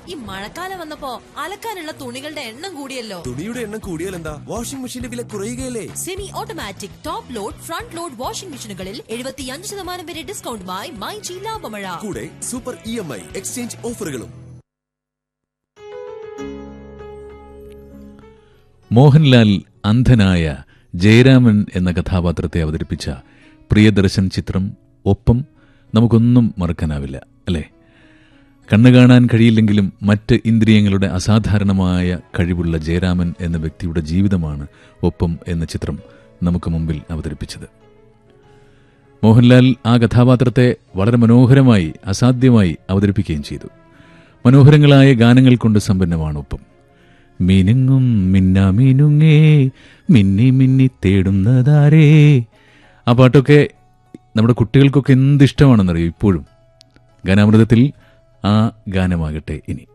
ഈ മഴക്കാലം വന്നപ്പോ അലക്കാനുള്ള തുണികളുടെ എണ്ണം കൂടിയല്ലോ തുണിയുടെ എണ്ണം കൂടിയാൽ എന്താ വാഷിംഗ് മെഷീന്റെ വില കുറയുകയല്ലേ semi automatic top load front load washing മെഷീനുകളിൽ എഴുപത്തിയഞ്ച് ശതമാനം വരെ ഡിസ്കൗണ്ടുമായി മൈ ജി ലാഭമഴ കൂടെ super E M I exchange ഓഫറുകളും മോഹൻലാൽ അന്ധനായ ജയരാമൻ എന്ന കഥാപാത്രത്തെ അവതരിപ്പിച്ച പ്രിയദർശൻ ചിത്രം ഒപ്പം നമുക്കൊന്നും മറക്കാനാവില്ല അല്ലേ കണ്ണു കാണാൻ കഴിയില്ലെങ്കിലും മറ്റ് ഇന്ദ്രിയങ്ങളുടെ അസാധാരണമായ കഴിവുള്ള ജയരാമൻ എന്ന വ്യക്തിയുടെ ജീവിതമാണ് ഒപ്പം എന്ന ചിത്രം നമുക്ക് മുമ്പിൽ അവതരിപ്പിച്ചത് മോഹൻലാൽ ആ കഥാപാത്രത്തെ വളരെ മനോഹരമായി അസാധ്യമായി അവതരിപ്പിക്കുകയും ചെയ്തു മനോഹരങ്ങളായ ഗാനങ്ങൾ കൊണ്ട് സമ്പന്നമാണ് ഒപ്പം മിനുങ്ങും മിന്ന മിനുങ്ങേ മിന്നി മിന്നി തേടുന്നതാരേ ആ പാട്ടൊക്കെ നമ്മുടെ കുട്ടികൾക്കൊക്കെ എന്തിഷ്ടമാണെന്നറിയോ ഇപ്പോഴും ഗാനാമൃതത്തിൽ ആ ഗാനമാകട്ടെ ഇനി